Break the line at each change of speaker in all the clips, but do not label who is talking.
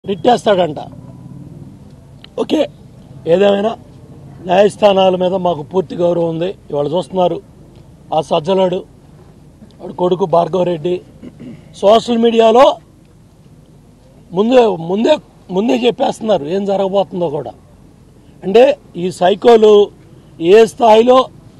రిట్టేస్తాడంట okay ఏదేమైనా న్యాయస్థానాల మీద మాకు పూర్తి గౌరవం ఉంది ఇవాళ చూస్తున్నారు ఆ సజ్జలాడు వాడి కొడుకు భార్గవరెడ్డి సోషల్ మీడియాలో ముందే ముందే ముందే చెప్పేస్తున్నారు ఏం జరగబోతుందో కూడా అంటే ఈ సైకోలు ఏ స్థాయిలో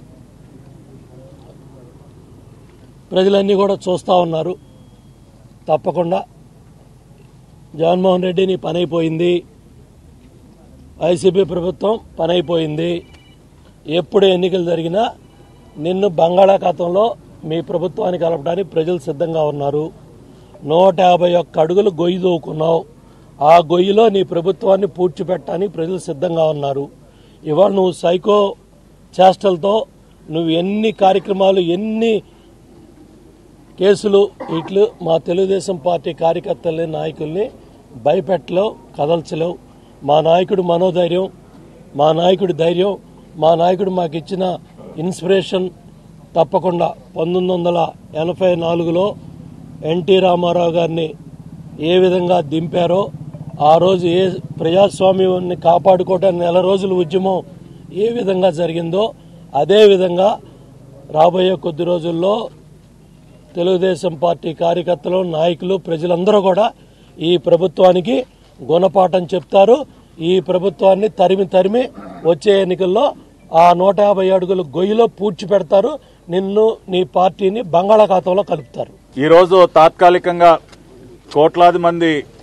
ప్రజలన్నీ కూడా చూస్తూ ఉన్నారు తప్పకుండా జగన్మోహన్ రెడ్డి నీ పని అయిపోయింది వైసీపీ ప్రభుత్వం పని అయిపోయింది ఎప్పుడు ఎన్నికలు జరిగినా నిన్ను బంగాళాఖాతంలో మీ ప్రభుత్వానికి కలపడానికి ప్రజలు సిద్ధంగా ఉన్నారు నూట యాభై ఒక్క అడుగులు గొయ్యి దూకున్నావు ఆ గొయ్యిలో నీ ప్రభుత్వాన్ని పూడ్చిపెట్టడానికి ప్రజలు సిద్ధంగా ఉన్నారు ఇవాళ నువ్వు సైకో చేష్టలతో నువ్వు ఎన్ని కార్యక్రమాలు ఎన్ని కేసులు ఇట్లు మా తెలుగుదేశం పార్టీ కార్యకర్తల్ని నాయకుల్ని భయపెట్టలేవు కదల్చలేవు మా నాయకుడు మనోధైర్యం మా నాయకుడి ధైర్యం మా నాయకుడు మాకు ఇచ్చిన ఇన్స్పిరేషన్ తప్పకుండా పంతొమ్మిది వందల ఎనభై నాలుగులో ఎన్టీ రామారావు గారిని ఏ విధంగా దింపారో ఆ రోజు ఏ ప్రజాస్వామ్యాన్ని కాపాడుకోవడానికి నెల రోజుల ఉద్యమం ఏ విధంగా జరిగిందో అదే విధంగా రాబోయే కొద్ది రోజుల్లో తెలుగుదేశం పార్టీ కార్యకర్తలు నాయకులు ప్రజలందరూ కూడా ఈ ప్రభుత్వానికి గుణపాఠం చెప్తారు ఈ ప్రభుత్వాన్ని తరిమి తరిమి వచ్చే ఎన్నికల్లో ఆ నూట యాభై అడుగుల గొయ్యిలో పూడ్చి పెడతారు నిన్ను నీ పార్టీని బంగాళాఖాతంలో కలుపుతారు
ఈరోజు తాత్కాలికంగా కోట్లాది మంది